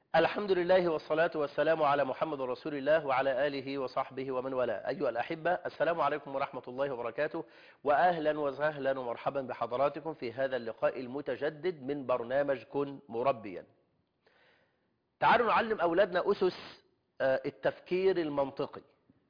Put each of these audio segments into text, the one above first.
الحمد لله والصلاة والسلام على محمد رسول الله وعلى آله وصحبه ومن والاه أيها الأحبة السلام عليكم ورحمة الله وبركاته وأهلا وسهلا ومرحبا بحضراتكم في هذا اللقاء المتجدد من برنامج كن مربيا تعالوا نعلم أولادنا أسس التفكير المنطقي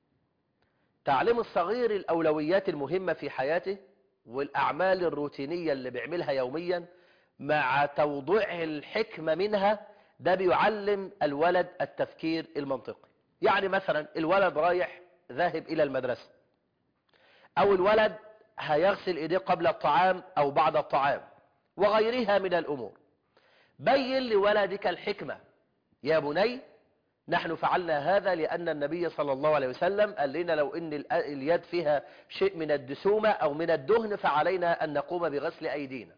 تعليم الصغير الأولويات المهمة في حياته والأعمال الروتينية اللي بيعملها يوميا مع توضيع الحكمة منها ده بيعلم الولد التفكير المنطقي يعني مثلا الولد رايح ذاهب إلى المدرسة أو الولد هيغسل إيديه قبل الطعام أو بعد الطعام وغيرها من الأمور بين لولدك الحكمة يا بني نحن فعلنا هذا لأن النبي صلى الله عليه وسلم قال لنا لو إن اليد فيها شيء من الدسومة أو من الدهن فعلينا أن نقوم بغسل أيدينا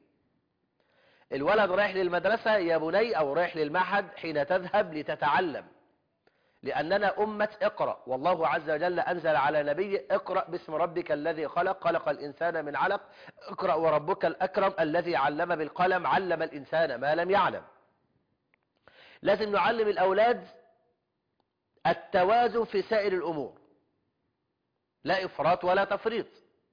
الولد رايح للمدرسة يا بني أو رايح للمعهد حين تذهب لتتعلم لأننا أمة اقرأ والله عز وجل أنزل على نبي اقرأ باسم ربك الذي خلق خلق الإنسان من علق اقرأ وربك الأكرم الذي علم بالقلم علم الإنسان ما لم يعلم لازم نعلم الأولاد التوازن في سائر الأمور لا إفراط ولا تفريط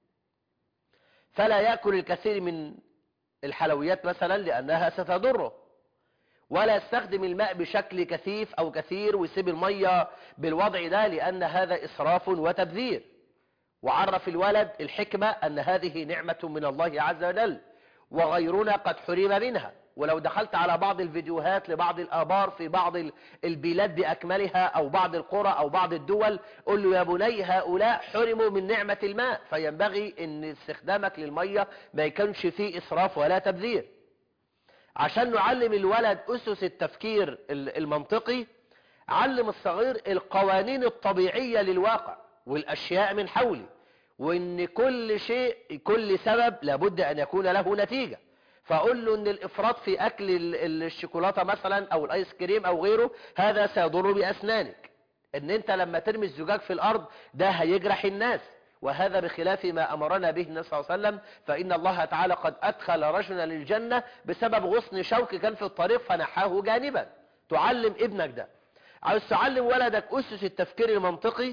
فلا يأكل الكثير من الحلويات مثلا لأنها ستضره ولا يستخدم الماء بشكل كثيف أو كثير ويسيب المية بالوضع ده لأن هذا إسراف وتبذير وعرف الولد الحكمة أن هذه نعمة من الله عز وجل وغيرنا قد حرم منها ولو دخلت على بعض الفيديوهات لبعض الآبار في بعض البلاد بأكملها أو بعض القرى أو بعض الدول قل له يا بني هؤلاء حرموا من نعمة الماء فينبغي أن استخدامك للمية ما يكونش فيه إسراف ولا تبذير عشان نعلم الولد أسس التفكير المنطقي علم الصغير القوانين الطبيعية للواقع والأشياء من حوله وأن كل شيء كل سبب لابد أن يكون له نتيجة فأقول له ان الافراط في اكل الشوكولاتة مثلا او الايس كريم او غيره هذا سيضر باسنانك ان انت لما ترمي الزجاج في الارض ده هيجرح الناس وهذا بخلاف ما امرنا به النبي صلى الله عليه وسلم فان الله تعالى قد ادخل رجلا للجنة بسبب غصن شوك كان في الطريق فنحاه جانبا تعلم ابنك ده عاوز تعلم ولدك اسس التفكير المنطقي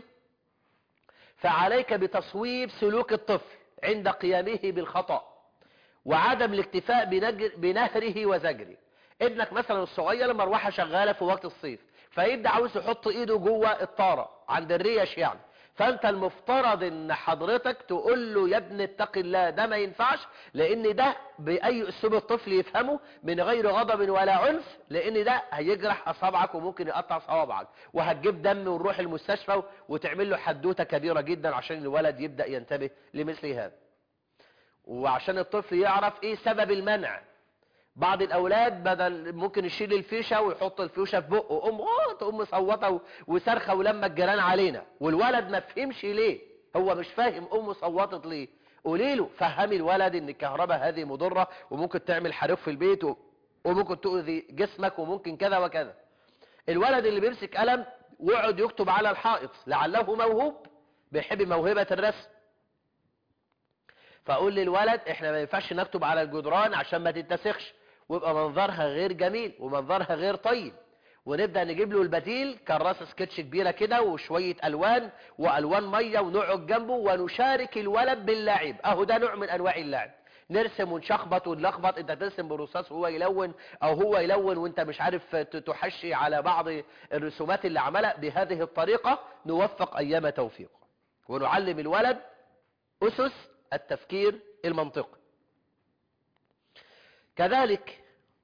فعليك بتصويب سلوك الطفل عند قيامه بالخطأ وعدم الاكتفاء بنهره وزجره ابنك مثلا الصغير المروحة شغالة في وقت الصيف فيبدأ عاوز يحط ايده جوه الطارة عند الريش يعني فانت المفترض ان حضرتك تقول له يا ابن اتق الله ده ما ينفعش لان ده باي اسلوب الطفل يفهمه من غير غضب ولا عنف لان ده هيجرح اصابعك وممكن يقطع صوابعك وهتجيب دم ونروح المستشفى وتعمل له حدوته كبيرة جدا عشان الولد يبدأ ينتبه لمثل هذا وعشان الطفل يعرف ايه سبب المنع بعض الاولاد بدل ممكن يشيل الفيشة ويحط الفيشة في بقه ام اه تقوم مصوته وصرخه ولما الجيران علينا والولد ما فهمش ليه هو مش فاهم امه صوتت ليه قولي له فهمي الولد ان الكهرباء هذه مضرة وممكن تعمل حريق في البيت وممكن تؤذي جسمك وممكن كذا وكذا الولد اللي بيمسك قلم ويقعد يكتب على الحائط لعله موهوب بيحب موهبة الرسم فاقول للولد احنا ما ينفعش نكتب على الجدران عشان ما تتسخش ويبقى منظرها غير جميل ومنظرها غير طيب ونبدأ نجيب له البديل كراسة سكتش كبيرة كده وشوية ألوان وألوان مية ونقعد جنبه ونشارك الولد باللعب أهو ده نوع من أنواع اللعب نرسم ونشخبط ونلخبط انت ترسم برصاص وهو يلون او هو يلون وانت مش عارف تحشي على بعض الرسومات اللي عملها بهذه الطريقة نوفق ايام توفيق ونعلم الولد اسس التفكير المنطقي كذلك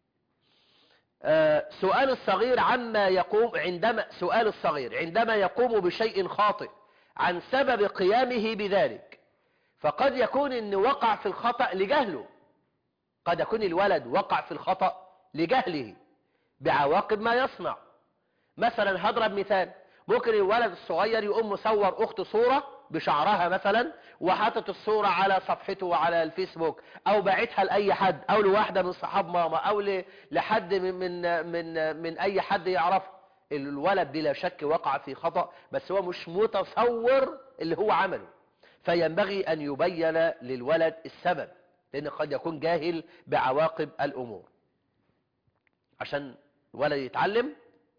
سؤال الصغير عما يقوم عندما سؤال الصغير عندما يقوم بشيء خاطئ عن سبب قيامه بذلك فقد يكون ان وقع في الخطأ لجهله قد يكون الولد وقع في الخطأ لجهله بعواقب ما يصنع مثلا هضرب مثال ممكن الولد الصغير يقوم مصور اخته صورة بشعرها مثلا وحاطط الصورة على صفحته وعلى الفيسبوك او باعتها لاي حد او لواحدة من صحاب ماما او لحد من, من, من, من اي حد يعرفه الولد بلا شك وقع في خطأ بس هو مش متصور اللي هو عمله فينبغي ان يبين للولد السبب لان قد يكون جاهل بعواقب الامور عشان الولد يتعلم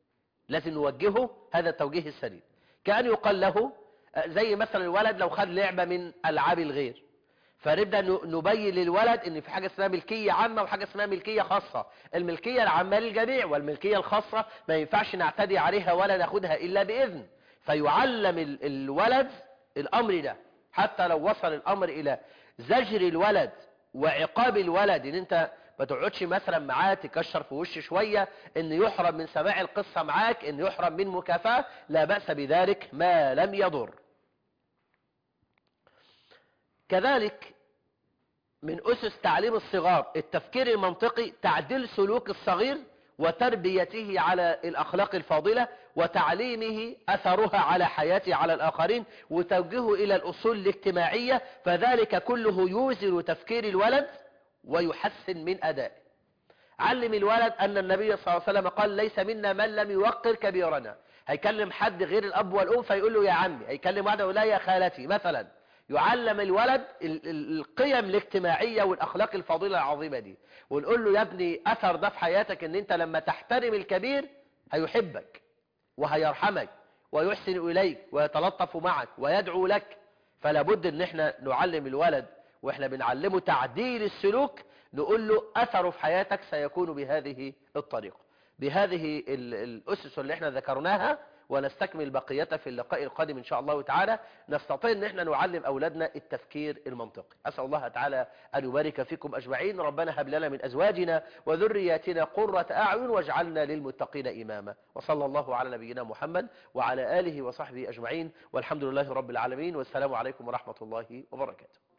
لازم نوجهه هذا التوجيه السليم كأن يقال له زي مثلا الولد لو خد لعبة من ألعاب الغير فنبدأ نبين للولد ان في حاجة اسمها ملكية عامة وحاجة اسمها ملكية خاصة الملكية العامة للجميع والملكية الخاصة ما ينفعش نعتدي عليها ولا ناخدها إلا بإذن فيعلم الولد الأمر ده حتى لو وصل الأمر إلى زجر الولد وعقاب الولد ان انت ما تقعدش مثلا معاه تكشر في وشه شوية ان يحرم من سماع القصة معاك ان يحرم من مكافأة لا بأس بذلك ما لم يضر كذلك من أسس تعليم الصغار التفكير المنطقي تعديل سلوك الصغير وتربيته على الأخلاق الفاضلة وتعليمه أثرها على حياته على الآخرين وتوجهه إلى الأصول الاجتماعية فذلك كله يوزن تفكير الولد ويحسن من أدائه علم الولد أن النبي صلى الله عليه وسلم قال ليس منا من لم يوقر كبيرنا هيكلم حد غير الأب والأم فيقول له يا عمي هيكلم واحدة يقول لا يا خالتي مثلا يعلم الولد القيم الاجتماعية والأخلاق الفاضلة العظيمة دي ونقول له يا ابني أثر ده في حياتك ان انت لما تحترم الكبير هيحبك وهيرحمك ويحسن إليك ويتلطف معك ويدعو لك فلا بد ان احنا نعلم الولد واحنا بنعلمه تعديل السلوك نقول له أثره في حياتك سيكون بهذه الطريقة بهذه الأسس اللي احنا ذكرناها ونستكمل بقيتها في اللقاء القادم إن شاء الله تعالى نستطيع أن احنا نعلم أولادنا التفكير المنطقي أسأل الله تعالى أن يبارك فيكم أجمعين ربنا هب لنا من أزواجنا وذرياتنا قرة أعين واجعلنا للمتقين إماما وصلى الله على نبينا محمد وعلى آله وصحبه أجمعين والحمد لله رب العالمين والسلام عليكم ورحمة الله وبركاته